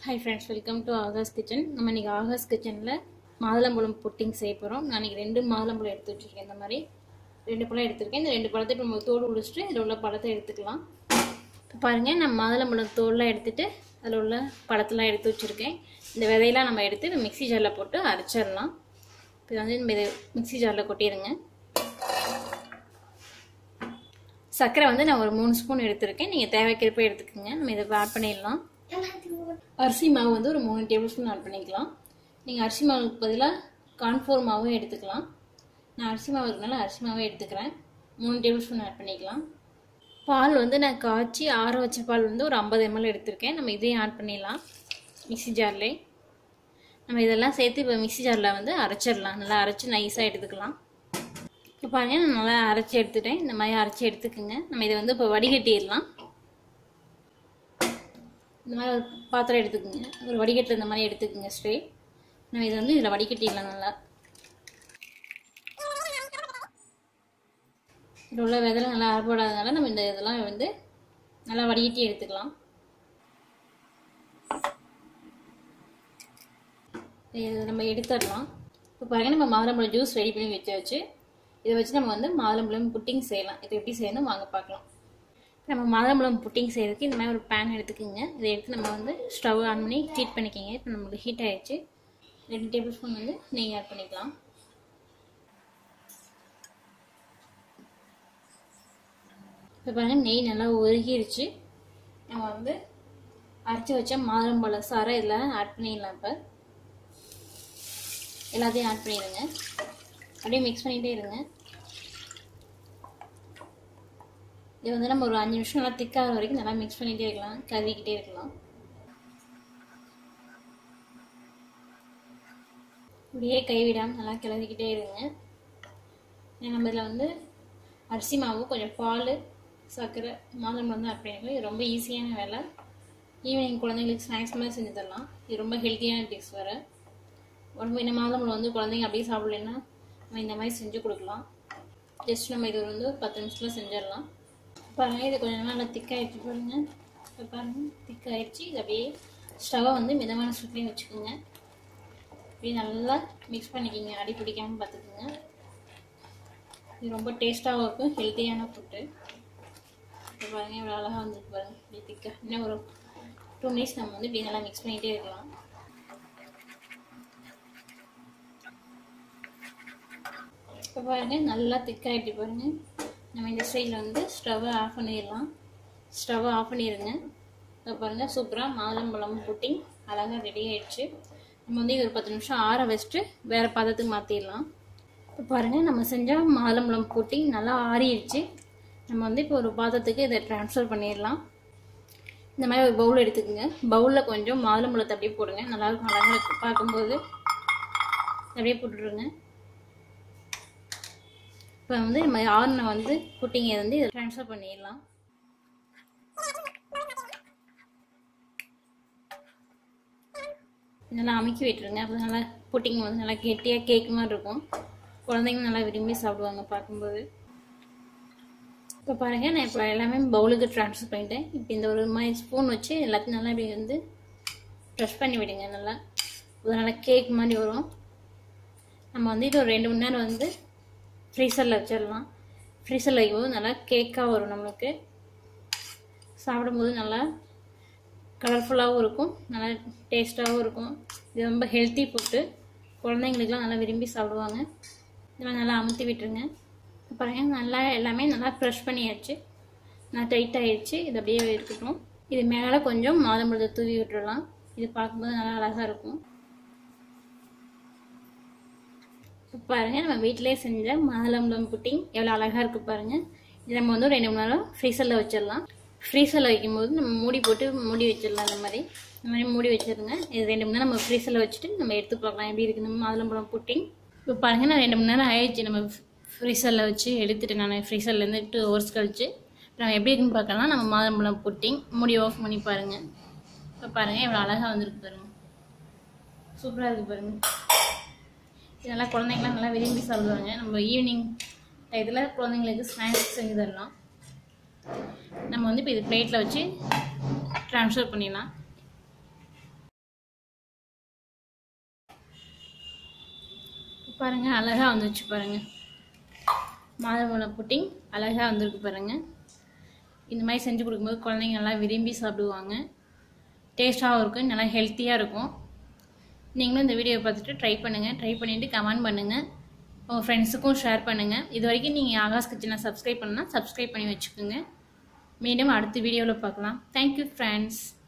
hi friends welcome to Akash kitchen நம்ம இன்றைக்கி Ahaz கிச்சனில் மாதுளம்பழம் புட்டிங் செய்ய போகிறோம் நான் இன்றைக்கி ரெண்டு மாதுளம்பழம் எடுத்து வச்சுருக்கேன் இந்த மாதிரி ரெண்டு பழம் எடுத்திருக்கேன் இந்த ரெண்டு பழத்தை இப்போ நம்ம தோடு உடிச்சிட்டு இதில் உள்ள பழத்தை எடுத்துக்கலாம் இப்போ பாருங்கள் நான் மாதுளம்பழம் தோல்லாம் எடுத்துகிட்டு அதில் உள்ள பழத்தெல்லாம் எடுத்து வச்சுருக்கேன் இந்த விதையெல்லாம் நம்ம எடுத்து மிக்ஸி ஜாரில் போட்டு அரைச்சிடலாம் இப்போ வந்து நம்ம இதை மிக்ஸி ஜாரில் கொட்டிடுங்க சர்க்கரை வந்து நான் ஒரு மூணு ஸ்பூன் எடுத்திருக்கேன் நீங்கள் தேவைக்கிறப்ப எடுத்துக்கோங்க நம்ம இதை ஆட் பண்ணிடலாம் அரிசி மாவு வந்து ஒரு மூணு டேபிள் ஸ்பூன் ஆட் பண்ணிக்கலாம் நீங்கள் அரிசி மாவுக்கு பதிலாக கான்ஃபோர் மாவும் எடுத்துக்கலாம் நான் அரிசி மாவு இருக்கனால அரிசி மாவே எடுத்துக்கிறேன் மூணு டேபிள் ஸ்பூன் ஆட் பண்ணிக்கலாம் பால் வந்து நான் காய்ச்சி ஆற வச்ச பால் வந்து ஒரு ஐம்பது எம்எல் எடுத்திருக்கேன் நம்ம இதையும் ஆட் பண்ணிடலாம் மிக்ஸி ஜார்லேயே நம்ம இதெல்லாம் சேர்த்து இப்போ மிக்ஸி ஜாரில் வந்து அரைச்சிடலாம் நல்லா அரைச்சி நைஸாக எடுத்துக்கலாம் இப்போ பாருங்கள் நான் நல்லா அரைச்சி எடுத்துட்டேன் இந்த மாதிரி அரைச்சி எடுத்துக்கோங்க நம்ம இதை வந்து இப்போ வடிகட்டிடலாம் இந்த மாதிரி ஒரு பாத்திரம் எடுத்துக்கோங்க ஒரு வடிகட்டு இந்த மாதிரி எடுத்துக்கோங்க ஸ்ட்ரே நம்ம இதை வந்து இதில் வடிகட்டிடலாம் நல்லா இதில் உள்ள விதெல்லாம் நல்லா அரைப்படாதனால நம்ம இந்த இதெல்லாம் வந்து நல்லா வடிகட்டி எடுத்துக்கலாம் இதை நம்ம எடுத்துடலாம் இப்போ பாருங்கள் நம்ம மாதுளம்பழம் ஜூஸ் ரெடி பண்ணி வச்சாச்சு இதை வச்சு நம்ம வந்து மாதுளம்பழம் புட்டிங் செய்யலாம் இது எப்படி செய்யணும் வாங்க பார்க்கலாம் நம்ம மாதுளம்பழம் புட்டிங் செய்யறதுக்கு இந்த மாதிரி ஒரு பேன் எடுத்துக்கோங்க இதை எடுத்து நம்ம வந்து ஸ்டவ் ஆன் பண்ணி ஹீட் பண்ணிக்கோங்க இப்போ நம்மளுக்கு ஹீட் ஆகிடுச்சு ரெண்டு டேபிள் ஸ்பூன் வந்து நெய் ஆட் பண்ணிக்கலாம் இப்போ பாருங்கள் நெய் நல்லா உருகிருச்சு நம்ம வந்து அரைச்சி வச்ச மாதுளம்பழ சாரை இதில் ஆட் பண்ணிடலாம் இப்போ எல்லாத்தையும் ஆட் பண்ணிடுங்க அப்படியே மிக்ஸ் பண்ணிகிட்டே இருங்க இது வந்து நம்ம ஒரு அஞ்சு நிமிஷம் நல்லா திக்காகிற வரைக்கும் நல்லா மிக்ஸ் பண்ணிகிட்டே இருக்கலாம் கருவிக்கிட்டே இருக்கலாம் இப்படியே கைவிடாமல் நல்லா கிளறிக்கிட்டே இருங்க நம்ம இதில் வந்து அரிசி மாவு கொஞ்சம் பால் சர்க்கரை மாதுளம்பழம் வந்து ஆட் பண்ணிக்கலாம் இது ரொம்ப ஈஸியான வேலை ஈவினிங் குழந்தைங்களுக்கு ஸ்நாக்ஸ் மாதிரி செஞ்சு தரலாம் இது ரொம்ப ஹெல்த்தியான டிப்ஸ் வேறு உடம்பு இந்த மாதுளம்பழம் வந்து குழந்தைங்க அப்படியே சாப்பிடலன்னா நம்ம இந்த மாதிரி செஞ்சு கொடுக்கலாம் ஜஸ்ட் நம்ம இது வந்து ஒரு பத்து நிமிஷத்தில் செஞ்சிடலாம் பாருங்கள் இது கொஞ்சம் நல்லா திக்காகிடுச்சு பாருங்கள் இப்போ பாருங்கள் திக்காகிடுச்சு இது அப்படியே ஸ்டவ்வை வந்து மிதமான சுட்லேயும் வச்சுக்கோங்க இப்படி நல்லா மிக்ஸ் பண்ணிக்கிங்க அடி பிடிக்காமல் பார்த்துக்குங்க இது ரொம்ப டேஸ்ட்டாகவும் இருக்கும் ஹெல்த்தியான ஃபுட்டு இப்போ பாருங்கள் இவ்வளோ அழகாக வந்துருக்கு பாருங்கள் இப்படி திக்காக இன்னும் ஒரு டூ மினிட்ஸ் நம்ம வந்து இப்படி நல்லா மிக்ஸ் பண்ணிகிட்டே இருக்கலாம் இப்போ பாருங்கள் நல்லா திக்காகிட்டு பாருங்கள் நம்ம இந்த ஸ்டேஜில் வந்து ஸ்டவ்வை ஆஃப் பண்ணிடலாம் ஸ்டவ்வை ஆஃப் பண்ணிடுங்க இப்போ பாருங்கள் சூப்பராக மாதுளம்பழம் புட்டிங் அழகாக ரெடி ஆகிடுச்சு நம்ம வந்து இது ஒரு பத்து நிமிஷம் ஆற வச்சுட்டு வேறு பதத்துக்கு மாற்றிடலாம் இப்போ பாருங்கள் நம்ம செஞ்ச மாதுளம்பழம் புட்டிங் நல்லா ஆறிடுச்சு நம்ம வந்து இப்போ ஒரு பாத்திரத்துக்கு இதை ட்ரான்ஸ்ஃபர் பண்ணிடலாம் இந்த மாதிரி ஒரு பவுல் எடுத்துக்கோங்க பவுலில் கொஞ்சம் மாதுளம்பழத்தை அப்படியே போடுங்க நல்லாயிருக்கும் அழகாக பார்க்கும்போது அப்படியே போட்டுருங்க இப்போ வந்து நம்ம ஆறுனை வந்து புட்டிங்கை வந்து இதை ட்ரான்ஸ்ஃபர் பண்ணிடலாம் நல்லா அமுக்கி விட்டுருங்க அப்போ நல்லா புட்டிங் வந்து நல்லா கெட்டியாக கேக் மாதிரி இருக்கும் குழந்தைங்க நல்லா விரும்பி சாப்பிடுவாங்க பார்க்கும்போது இப்போ பாருங்கள் நான் இப்போ எல்லாமே பவுலுக்கு ட்ரான்ஸ்ஃபர் பண்ணிட்டேன் இப்போ இந்த ஒரு மாதிரி ஸ்பூன் வச்சு எல்லாத்தையும் நல்லா இப்படி வந்து ப்ரெஷ் பண்ணி விடுங்க நல்லா ஒரு நல்லா கேக் மாதிரி வரும் நம்ம வந்து இது ஒரு ரெண்டு மணி நேரம் வந்து ஃப்ரீசரில் வச்சிடலாம் ஃப்ரீசரில் வைக்கும்போது நல்லா கேக்காக வரும் நம்மளுக்கு சாப்பிடும்போது நல்லா கலர்ஃபுல்லாகவும் இருக்கும் நல்லா டேஸ்ட்டாகவும் இருக்கும் இது ரொம்ப ஹெல்த்தி ஃபுட்டு குழந்தைங்களுக்குலாம் நல்லா விரும்பி சாப்பிடுவாங்க இந்த மாதிரி நல்லா அமுத்தி விட்டுருங்க அப்புறம் நல்லா எல்லாமே நல்லா ப்ரெஷ் பண்ணியாச்சு நல்லா டைட் ஆகிடுச்சு இது அப்படியே இருக்கட்டும் இது மேலே கொஞ்சம் மாதம்பழத்தை தூவி விட்டுடலாம் இது பார்க்கும்போது நல்லா அழகாக இருக்கும் இப்போ பாருங்கள் நம்ம வீட்டிலே செஞ்ச மாதுளம்பழம் புட்டிங் எவ்வளோ அழகாக இருக்குது பாருங்கள் இது நம்ம வந்து ரெண்டு மணி நேரம் ஃப்ரீசரில் வச்சிடலாம் ஃப்ரீசரில் வைக்கும்போது நம்ம மூடி போட்டு மூடி வச்சிடலாம் இந்த மாதிரி இந்த மாதிரி மூடி வச்சிருங்க இது ரெண்டு மணி நேரம் நம்ம ஃப்ரீசரில் வச்சுட்டு நம்ம எடுத்து பார்க்கலாம் எப்படி இருக்குது நம்ம மாதுளம்பழம் புட்டிங் இப்போ பாருங்கள் நான் ரெண்டு மணி நேரம் ஆயிடுச்சு நம்ம ஃப்ரீசரில் வச்சு எடுத்துட்டு நான் ஃப்ரீசர்லேருந்து டூ ஹவர்ஸ் கழிச்சு நம்ம எப்படி இருக்குன்னு பார்க்கலாம் நம்ம மாதுளம்பழம் புட்டிங் மூடி ஆஃப் பண்ணி பாருங்கள் இப்போ பாருங்கள் எவ்வளோ அழகாக வந்திருக்கு பாருங்கள் சூப்பராக இருக்குது பாருங்கள் இதெல்லாம் குழந்தைங்களாம் நல்லா விரும்பி சாப்பிடுவாங்க நம்ம ஈவினிங் இதில் குழந்தைங்களுக்கு ஸ்நாக்ஸ் செஞ்சு தரலாம் நம்ம வந்து இப்போ இது பிளேட்டில் வச்சு ட்ரான்ஸ்ஃபர் பண்ணிடலாம் பாருங்கள் அழகாக வந்துச்சு பாருங்கள் மாதுளம்பழம் புட்டிங் அழகாக வந்திருக்கு பாருங்கள் இந்த மாதிரி செஞ்சு கொடுக்கும்போது குழந்தைங்க நல்லா விரும்பி சாப்பிடுவாங்க டேஸ்ட்டாகவும் இருக்கும் நல்லா ஹெல்த்தியாக இருக்கும் நீங்களும் இந்த வீடியோவை பார்த்துட்டு ட்ரை பண்ணுங்கள் ட்ரை பண்ணிவிட்டு கமெண்ட் பண்ணுங்கள் உங்கள் ஃப்ரெண்ட்ஸுக்கும் ஷேர் பண்ணுங்கள் இது வரைக்கும் நீங்கள் ஆகாஷ் கிச்சனை சப்ஸ்கிரைப் பண்ணால் சப்ஸ்கிரைப் பண்ணி வச்சுக்கோங்க மீண்டும் அடுத்த வீடியோவில் பார்க்கலாம் தேங்க்யூ ஃப்ரெண்ட்ஸ்